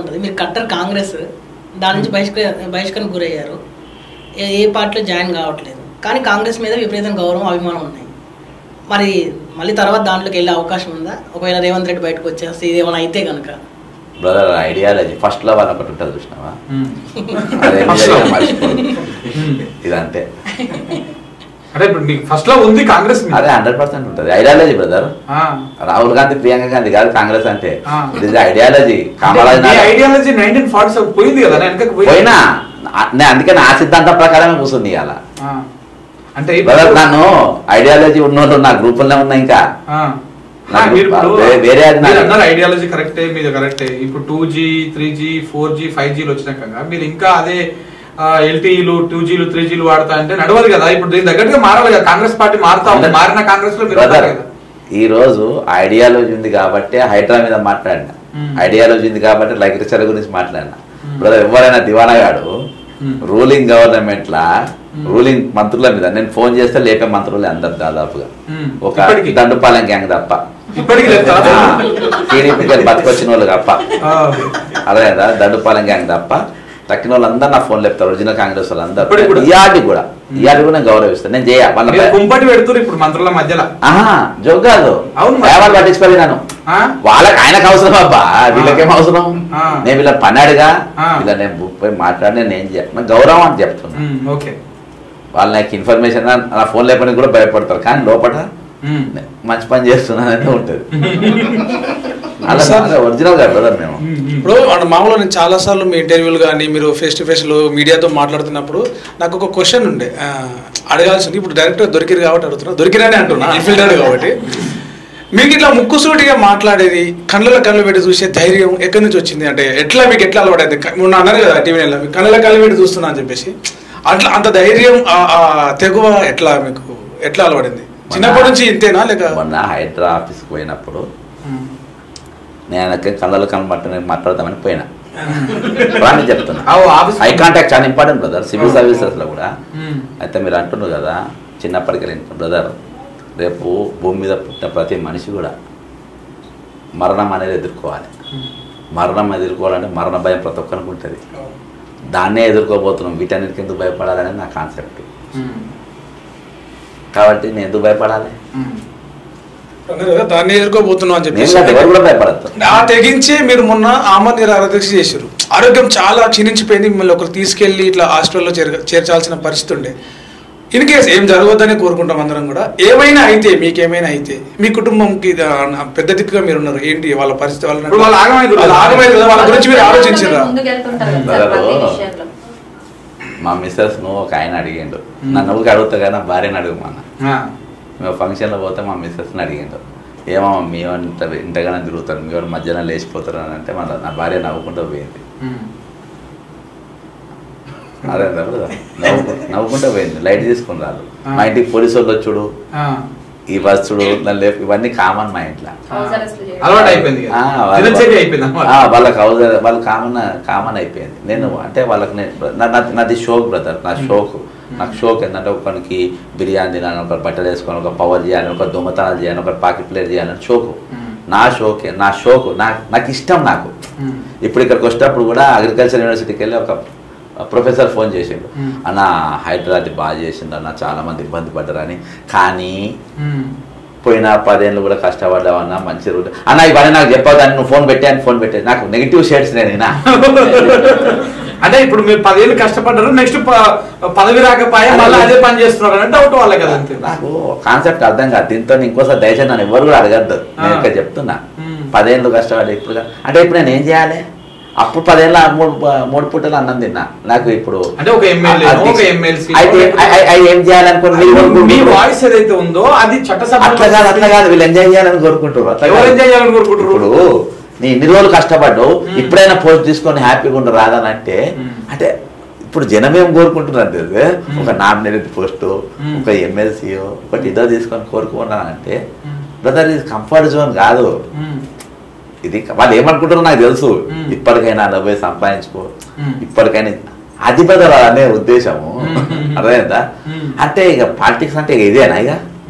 ఉంటుంది మీరు కట్టర్ కాంగ్రెస్ దాని నుంచి బహిష్క బహిష్కరణ గురయ్యారు ఏ ఏ పార్టీలో జాయిన్ కావట్లేదు కానీ కాంగ్రెస్ మీద విపరీతం గౌరవం అభిమానం ఉన్నాయి మరి మళ్ళీ తర్వాత దాంట్లోకి వెళ్ళే అవకాశం ఉందా ఒకవేళ రేవంత్ రెడ్డి బయటకు వచ్చేస్తే ఇది ఏమైనా అయితే కనుక బ్రదర్ ఐడియాలజీ ఫస్ట్ లవ్ అని ఒకటి ఉంటుంది చూసినావా ఉమ్. అదే First love. మర్చిపోదు ఉమ్. ఇదంతే అంటే ఇప్పుడు నీకు ఫస్ట్ లో ఉంది కాంగ్రెస్ మీద. అదే హండ్రెడ్ పర్సెంట్ ఉంటుంది ఐడియాలజీ బ్రదర్ ఆ. రాహుల్ గాంధీ ప్రియాంక గాంధీ కాదు కాంగ్రెస్ అంటే ఆ. ఇట్ ఇస్ ఐడియాలజీ కామరాజ్ నీ Naidu. Ideology nineteen forty seven పోయింది కదా వెనకకి పోయింది. పోయినా నా- నేను అందుకే నా సిద్ధాంతం ప్రకారమే కూర్చుంది ఇవాళ ఆ. అంటే బ్రదర్ ఇప్పుడు- నన్ను ఐడియాలజీ ఉన్నోళ్ళు నా గ్రూపుల్లో ఉన్నా ఇంకా ఆ. నా ఆ, మీరు ఇప్పుడు వే- వేరే అది మీరు నాది. అన్నారు ఐడియాలజీ కరెక్టే మీద కరెక్టే ఇప్పుడు two G three G four G five జీలు వచ్చినాక మీరు ఇంకా అదే ఎల్టీఈలు టూ జీలు త్రీ జీలు వాడతా అంటే నడవదు కదా ఇప్పుడు దీని తగ్గట్టుగా మారాలి కదా కాంగ్రెస్ పార్టీ మారుతా ఉంది మారిన కాంగ్రెస్ లో మీరు బ్రదర్ ఉన్నారు కదా ఈ రోజు ఐడియాలజీ ఉంది కాబట్టి హైడ్రా మీద మాట్లాడినా మ్మ్. ఐడియాలజీ ఉంది కాబట్టి లైక్చర్ గురించి మాట్లాడినా మ్మ్. బ్రదర్ ఎవరైనా దివానగాడు మ్మ్. రూలింగ్ గవర్నమెంట్ లా మ్మ్. రూలింగ్ మంత్రుల మీద నేను ఫోన్ చేస్తే లేపే మంత్రులే అందరు దాదాపుగా మ్మ్. ఒక ఇప్పటికీ? దండుపాలెం గ్యాంగ్ తప్ప ఇప్పటికి లేదా టీడీపీకి బతికొచ్చిన వాళ్ళు తప్ప ఆ. అదే కదా దండుపాలెం గ్యాంగ్ తప్ప తక్కిన వాళ్ళందరూ నా ఫోన్ లేపుతారు ఒరిజినల్ కాంగ్రెస్ వాళ్ళందరూ ఇప్పటికి కూడా? ఇయాటి కూడా ఇయాటి కూడా నేను గౌరవిస్తాను నేను చేయ వాళ్ళ మీరు కుంపటి పెడుతున్నారు ఇప్పుడు మంత్రుల మధ్యలో ఆహా జోక్ కాదు అవును మరి. ఎవరు పట్టించుకోలేదు నన్ను ఆ? వాళ్ళకి ఆయనకు అవసరం అబ్బా వీళ్ళకేం అవసరం ఆ. నేను వీళ్ళ పన్నాడుగా ఆ. ఇలా నేను బుక్ పోయి మాట్లాడి నేను ఏం చేయ నాకు గౌరవం అని చెప్తున్నా ఉమ్, ఓకే వాళ్ళు నాకు ఇన్ఫర్మేషన్ నా ఫోన్ లేపడానికి కూడా భయపడతారు కానీ లోపల ఉమ్. నే- మంచి పని చేస్తున్నానని ఉంటుంది అలా సార్. ఒరిజినల్ గా బ్రదర్ మేము ఉమ్, ఉమ్. ఇప్పుడు అంటే మామూలుగా నేను చాలాసార్లు మీ ఇంటర్వ్యూలు కానీ మీరు ఫేస్ టు ఫేస్లో మీడియాతో మాట్లాడుతున్నప్పుడు నాకు ఒక క్వశ్చన్ ఉండే ఆ, అడగాల్సింది ఇప్పుడు డైరెక్ట్గా దొరికిరు కాబట్టి అడుగుతున్నా దొరికిరని అంటున్నా అన్ఫిల్టర్డ్ కాబట్టి మీకు ఇట్లా ముక్కుసూటిగా మాట్లాడేది కళ్ళలో కళ్ళు పెట్టి చూసే ధైర్యం ఎక్కడి నుంచి వచ్చింది అంటే ఎట్లా మీకు ఎట్లా అలవాడైంది క- మొన్న అన్నారు కదా టీవీ నెలలో కళ్ళలో కళ్ళు పెట్టి చూస్తున్నా అని చెప్పేసి అట్లా అంత ధైర్యం ఆ- ఆ తెగువ ఎట్లా మీకు ఎట్లా అలవాడింది చిన్నప్పటి నుంచి ఇంతేనా లేక మొన్న హైడ్రా ఆఫీస్కి పోయినప్పుడు ఉమ్. నేను ఆయనకి కళ్ళలో కనబట్టి మాట్లాడదామని పోయినా రాని చెప్తున్నా ఆ, ఆఫీస్ ఐ కాంటాక్ట్ చాలా ఇంపార్టెంట్ బ్రదర్ సివిల్ సర్వీసెస్ లో కూడా ఉమ్. అయితే మీరు అంటున్నారు కదా చిన్నప్పటికి బ్రదర్ రేపు భూమి మీద పుట్టిన ప్రతి మనిషి కూడా మరణం అనేది ఎదుర్కోవాలి మరణం ఎదుర్కోవాలంటే మరణ భయం ప్రతి ఒక్కరికి ఉంటుంది దాన్నే ఎదుర్కోబోతున్నాం వీటన్నిటికి ఎందుకు భయపడాలనేది నా కాన్సెప్ట్ ఉమ్. కాబట్టి నేను ఎందుకు భయపడాలి ఉమ్. అన్నారు కదా, దాన్ని ఎదుర్కోబోతున్నాం అని నేను చెప్పేసి కాదు, ఎవరు కూడా భయపడతారు ఆ తెగించి మీరు మొన్న ఆమర నిరారదీక్ష చేశారు ఆరోగ్యం చాలా క్షీణించిపోయింది మిమ్మల్ని ఒకరు తీసుకెళ్లి ఇట్లా హాస్పిటల్లో చేర చేర్చాల్సిన పరిస్థితి ఉండే ఇన్ కేస్ ఏం జరగవద్దని కోరుకుంటాం అందరం కూడా ఏమైనా అయితే మీకేమైనా అయితే మీ కుటుంబంకి ఇది, ఆ, పెద్ద దిక్కుగా మీరు ఉన్నారు ఏంటి వాళ్ళ పరిస్థితి వాళ్ళని ఇప్పుడు వాళ్ళు ఆగమైంది వాళ్ళు ఆగమైంది కదా వాళ్ళ గురించి మీరు ఆలోచించారా ముందుకెళ్తుంటారు కదా సార్ బ్రదరు, ప్రతి విషయంలో మా మిస్సెస్ నువ్వు ఒక ఆయన అడిగిండు నన్ను ఊరికి అడుగుతా కానీ నా భార్యని అడుగుమన్నా ఆ. మేము ఫంక్షన్లో పోతే మా మిస్సెస్ని అడిగిండు ఏమో మీ ఇంత ఇంతగానే తిరుగుతారు మీ వాడు మధ్యాహ్నం లేచిపోతారు అని అంటే మళ్ళీ నా భార్య నవ్వుకుంటూ పోయింది ఉమ్. అదే కదా నవ్వుకు నవ్వుకుంటూ పోయింది లైట్ తీసుకుని రాదు ఆ. మా ఇంటికి పోలీసు వాళ్ళు వచ్చుడు ఆ. ఈ బస్సుడు నన్ను లేపు ఇవన్నీ కామన్ మా ఇంట్లో హౌస్ అరెస్ట్ చేయడం. అలవాటు అయిపోయింది కదా. ఆ, వాళ్ళ- దినచర్య అయిపోయింది అన్నమాట. ఆ, వాళ్ళకి హౌస్ వాళ్ళు కామన్ కామన్ అయిపోయింది నేను అంటే వాళ్ళకి నేను నా- నా- నాది షోక్ బ్రదర్ నా షోక్ నాకు షోక్ ఏంటంటే ఒకరికి బిర్యానీ తినాలని ఒకరు బట్టలు వేసుకొని ఒక పవర్ చేయాలని ఒక దొంగతనాలు చేయాలని ఒక పాకెట్ ప్లేట్ చేయాలని షోకు మ్మ్. నా షోకే నా షోకు నా నాకు ఇష్టం నాకు ఉమ్. ఇప్పుడు ఇక్కడికి వచ్చినప్పుడు కూడా అగ్రికల్చర్ యూనివర్సిటీకి వెళ్ళి ఒక ప్రొఫెసర్ ఫోన్ చేసిండు మ్మ్. అన్న హైదరాబాద్ బాగా చేసిండు అన్న చాలా మంది ఇబ్బంది పడ్డారని కానీ ఉమ్. పోయిన పదేళ్ళు కూడా కష్టపడ్డావన్నా మంచి రూట్ అన్న ఇవన్నీ నాకు చెప్పొద్దని నువ్వు ఫోన్ పెట్టా అని ఫోన్ పెట్టేది నాకు నెగిటివ్ షేడ్స్ నేను వినా. అంటే ఇప్పుడు మీరు పదేళ్ళు కష్టపడ్డారు నెక్స్ట్ పదవి రాకపోయా మళ్ళీ అదే పని చేస్తున్నారు అంటే డౌట్ వాళ్ళే కదా అంతే నాకు కాన్సెప్ట్ అర్థం కాదు దీంతో ఇంకోసారి దయచేసి నన్ను ఎవరు కూడా అడగద్దు నేను ఆ. ఇక్కడ చెప్తున్నా మ్మ్. పదేళ్ళు కష్టపడి ఇప్పుడు కా- అంటే ఇప్పుడు నేను ఏం చేయాలి అప్పుడు పదేళ్ళ మూడు మూడు పూటలు అన్నం తిన్నా నాకు ఇప్పుడు అంటే ఒక ఎమ్మెల్యే అది- ఒక ఎమ్మెల్సీ అయితే ఐ- ఐ- ఐ ఏం చేయాలనుకుని వీళ్ళు మీ కోరుకుంటున్నారు. వాయిస్ ఏదైతే ఉందో అది చట్టసభ అట్లా కాదు అట్లా కాదు వీళ్ళు ఎంజాయ్ చేయాలని కోరుకుంటారు అట్లా ఎవరు కాదు. ఎంజాయ్ చేయాలని కోరుకుంటారు ఇప్పుడు నీ ఇన్ని రోజులు కష్టపడ్డావు మ్మ్. ఇప్పుడైనా పోస్ట్ తీసుకొని హ్యాపీగా ఉండ రాదని అంటే మ్మ్. అంటే ఇప్పుడు జనం ఏం కోరుకుంటున్నారు తెలిసే? మ్మ్. ఒక నామినేటెడ్ పోస్ట్ మ్మ్. ఒక ఎమ్మెల్సీ ఒకటి ఇదో తీసుకొని కోరుకున్నానంటే మ్మ్. బ్రదర్ ఇది కంఫర్ట్ జోన్ కాదు ఉమ్. ఇది వాళ్ళు ఏమనుకుంటారో నాకు తెలుసు మ్మ్. ఇప్పటికైనా డబ్బే సంపాదించుకో మ్మ్. ఇప్పటికైనా అది బదలు అనే ఉద్దేశము మ్మ్. అర్థమైందా మ్మ్. అంటే ఇక పాలిటిక్స్ అంటే ఇక ఇదేనా ఇక